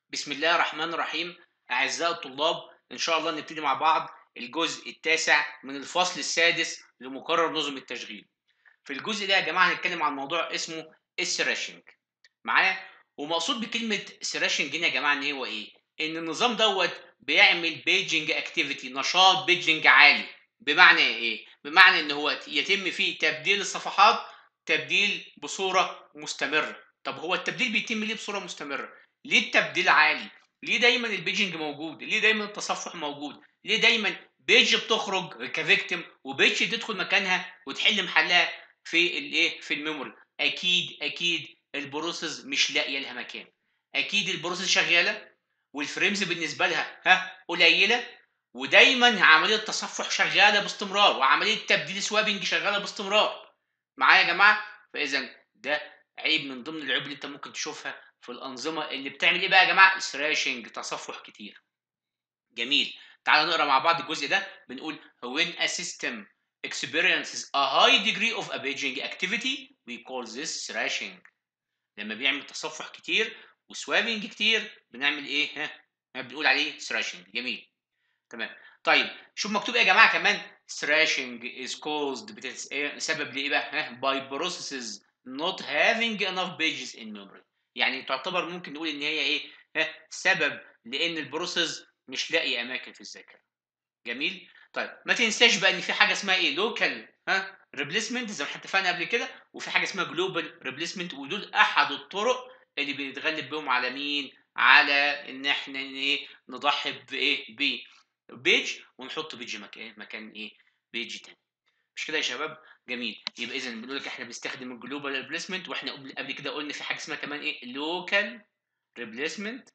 بسم الله الرحمن الرحيم أعزائي الطلاب إن شاء الله نبتدي مع بعض الجزء التاسع من الفصل السادس لمقرر نظم التشغيل في الجزء ده يا جماعة هنتكلم عن موضوع اسمه السراشنج معايا ومقصود بكلمة سراشنج هنا يا جماعة إن هو إيه؟ إن النظام دوت بيعمل بيجنج اكتيفيتي نشاط بيجنج عالي بمعنى إيه؟ بمعنى إن هو يتم فيه تبديل الصفحات تبديل بصورة مستمرة طب هو التبديل بيتم ليه بصورة مستمرة؟ ليه التبديل عالي؟ ليه دايما البيجنج موجود؟ ليه دايما التصفح موجود؟ ليه دايما بيج بتخرج كفيكتيم وبيج تدخل مكانها وتحل محلها في الايه؟ في الميموري. اكيد اكيد البروسيس مش لاقيه لها مكان. اكيد البروسيس شغاله والفريمز بالنسبه لها ها قليله ودايما عمليه تصفح شغاله باستمرار وعمليه تبديل سوابنج شغاله باستمرار. معايا يا جماعه؟ فاذا ده عيب من ضمن العيوب اللي انت ممكن تشوفها في الانظمه اللي بتعمل ايه بقى يا جماعه سراشنج تصفح كتير جميل تعالوا نقرا مع بعض الجزء ده بنقول when a system experiences a high degree of a paging activity we call this thrashing لما بيعمل تصفح كتير وسوابنج كتير بنعمل ايه ها ها بنقول عليه thrashing جميل تمام طيب شوف مكتوب ايه يا جماعه كمان thrashing is caused بتس... إيه سبب لايه بقى ها by processes not having enough pages in memory يعني تعتبر ممكن نقول ان هي ايه ها سبب لان البروسيس مش لاقي اماكن في الذاكره جميل طيب ما تنساش بقى ان في حاجه اسمها ايه لوكال ها ريبليسمنت زي ما احنا اتفقنا قبل كده وفي حاجه اسمها جلوبال ريبليسمنت ودول احد الطرق اللي بنتغلب بيهم على مين على ان احنا ايه نضحي بايه ببيج ونحط بيج مكان مكان ايه بيج تاني مش كده يا شباب جميل يبقى اذا بنقول لك احنا بنستخدم الجلوبال ريبليسمنت واحنا قبل كده قلنا في حاجه اسمها كمان ايه لوكال ريبليسمنت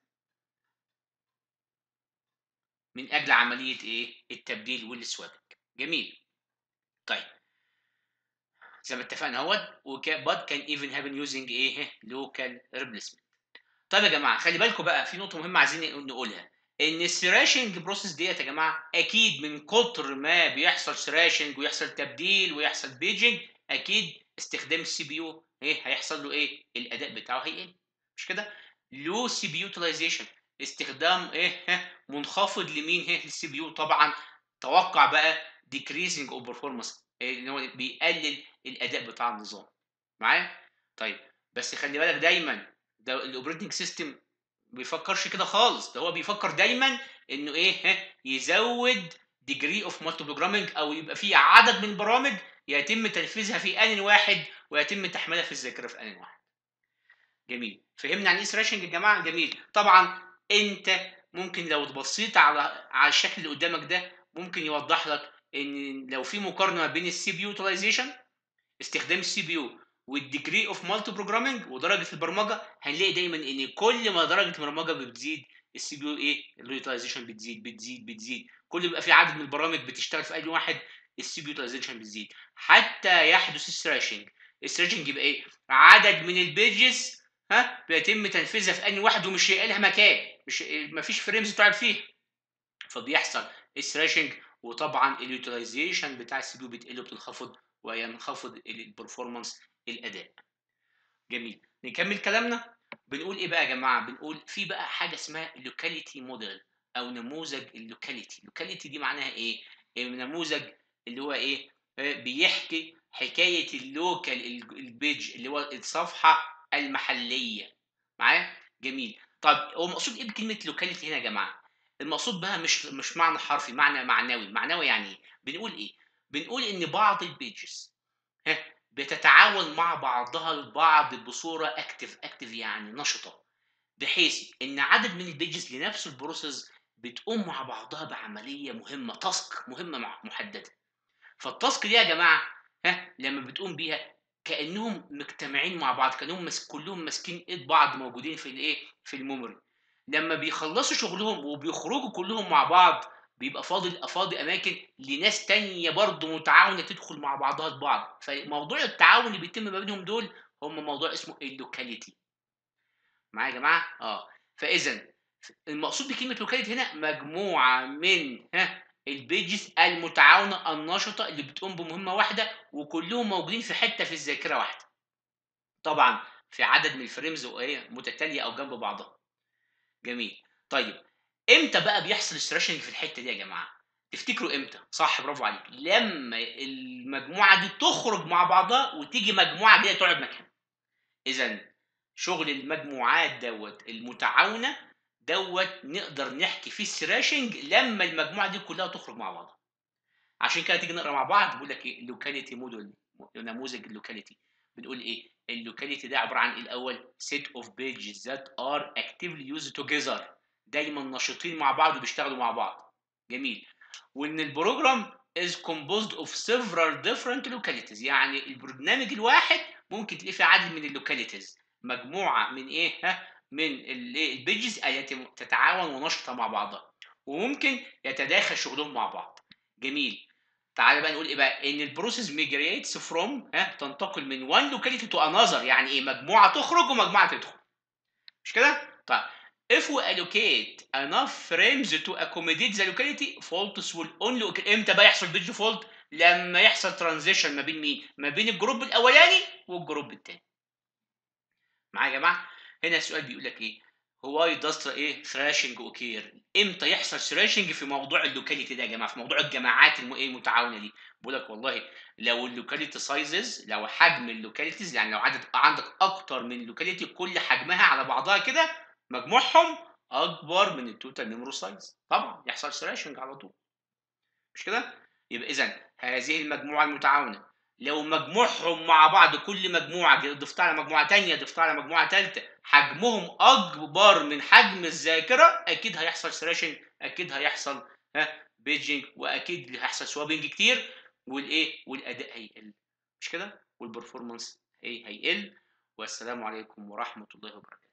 من اجل عمليه ايه التبديل والسوابنج جميل طيب زي ما اتفقنا اهوت but can even happen using ايه لوكال ريبليسمنت طيب يا جماعه خلي بالكم بقى في نقطه مهمه عايزين نقولها ان السراشنج بروسيس ديت يا جماعه اكيد من كتر ما بيحصل سراشنج ويحصل تبديل ويحصل بيجنج اكيد استخدام السي بي يو ايه هيحصل له ايه الاداء بتاعه هيقل مش كده لو سي بي يوتيلايزيشن استخدام ايه منخفض لمين ايه للسي بي يو طبعا توقع بقى decreasing of performance ان هو بيقلل الاداء بتاع النظام معايا طيب بس خلي بالك دايما ده الاوبريتنج سيستم بيفكرش كده خالص ده هو بيفكر دايما انه ايه ها يزود ديجري اوف مالتي بروجرامنج او يبقى في عدد من البرامج يتم تنفيذها في ان واحد ويتم تحميلها في الذاكره في ان واحد جميل فهمنا عن ايه سراشنج يا جماعه جميل طبعا انت ممكن لو بصيت على على الشكل اللي قدامك ده ممكن يوضح لك ان لو في مقارنه ما بين السي بي يو يوتيلايزيشن استخدام السي بي يو والديجري اوف مالتي بروجرامنج ودرجه البرمجه هنلاقي دايما ان كل ما درجه البرمجه بتزيد السي بي يو ايه اليوتيلايزيشن بتزيد بتزيد بتزيد كل ما يبقى في عدد من البرامج بتشتغل في اي واحد السي بي يوتيلايزيشن بتزيد حتى يحدث السراشنج السراشنج يبقى ايه عدد من البيجز ها بيتم تنفيذها في اي واحد ومش لاقي لها مكان مش مفيش فريمز تقعد فيها فبيحصل السراشنج وطبعا اليوتيلايزيشن بتاع السي بي يو بتقل وبتنخفض وينخفض البرفورمانس الاداء جميل نكمل كلامنا بنقول ايه بقى يا جماعه بنقول في بقى حاجه اسمها اللوكاليتي موديل او نموذج اللوكاليتي اللوكاليتي دي معناها ايه نموذج اللي هو ايه بيحكي حكايه اللوكال البيج اللي هو الصفحه المحليه معايا جميل طب هو مقصود ايه بكلمه لوكاليتي هنا يا جماعه المقصود بقى مش مش معنى حرفي معنى معنوي معنوي يعني ايه بنقول ايه بنقول ان بعض البيجز ها بتتعاون مع بعضها البعض بصوره اكتف اكتف يعني نشطه بحيث ان عدد من البيجز لنفس البروسيس بتقوم مع بعضها بعمليه مهمه تاسك مهمه محدده فالتاسك دي يا جماعه ها لما بتقوم بيها كانهم مجتمعين مع بعض كانهم مس... كلهم ماسكين ايد بعض موجودين في الايه في الميموري لما بيخلصوا شغلهم وبيخرجوا كلهم مع بعض بيبقى فاضل فاضي اماكن لناس تانية برضه متعاونه تدخل مع بعضها البعض فموضوع التعاون اللي بيتم ما بينهم دول هم موضوع اسمه اللوكاليتي معايا يا جماعه اه فاذا المقصود بكلمه لوكاليتي هنا مجموعه من ها البيجز المتعاونه النشطه اللي بتقوم بمهمه واحده وكلهم موجودين في حته في الذاكره واحده طبعا في عدد من الفريمز متتاليه او جنب بعضها جميل طيب امتى بقى بيحصل الثراشنج في الحته دي يا جماعه تفتكروا امتى صح برافو عليك لما المجموعه دي تخرج مع بعضها وتيجي مجموعه جديده تقعد مكانها اذا شغل المجموعات دوت المتعاونه دوت نقدر نحكي فيه الثراشنج لما المجموعه دي كلها تخرج مع بعضها عشان كده تيجي نقرا مع بعض بيقول لك ايه اللوكاليتي موديل نموذج اللوكاليتي بنقول ايه اللوكاليتي ده عباره عن ايه الاول set of pages that are actively used together دايما نشيطين مع بعض وبيشتغلوا مع بعض جميل وان البروجرام is composed of several different localities يعني البرنامج الواحد ممكن تلاقي فيه عدد من اللوكاليتيز مجموعه من ايه ها من البيجز التي تتعاون ونشطه مع بعضها وممكن يتداخل شغلهم مع بعض جميل تعالى بقى نقول ايه بقى ان البروسيس ميجريتس فروم ها تنتقل من وان لوكاليتي تو انذر يعني ايه مجموعه تخرج ومجموعه تدخل مش كده طيب if we allocate enough frames to accommodate the locality faults will only occur امتى بقى يحصل بيج فولت لما يحصل ترانزيشن ما بين مين ما بين الجروب الاولاني والجروب الثاني معايا يا جماعه هنا السؤال بيقول لك ايه هو يدستر ايه ثراشنج اوكير امتى يحصل ثراشنج في موضوع اللوكاليتي ده يا جماعه في موضوع الجماعات الم... ايه المتعاونه دي بقول لك والله لو اللوكاليتي سايزز لو حجم اللوكاليتيز يعني لو عدد عندك اكتر من لوكاليتي كل حجمها على بعضها كده مجموعهم اكبر من التوتال نيمرو سايز طبعا يحصل ثراشنج على طول مش كده يبقى اذا هذه المجموعه المتعاونه لو مجموعهم مع بعض كل مجموعه ضفتها على مجموعه ثانيه ضفتها على مجموعه ثالثه حجمهم اكبر من حجم الذاكره اكيد هيحصل ثراشنج اكيد هيحصل ها بيجنج واكيد هيحصل سوابنج كتير والايه والاداء هيقل مش كده والبرفورمانس ايه هيقل والسلام عليكم ورحمه الله وبركاته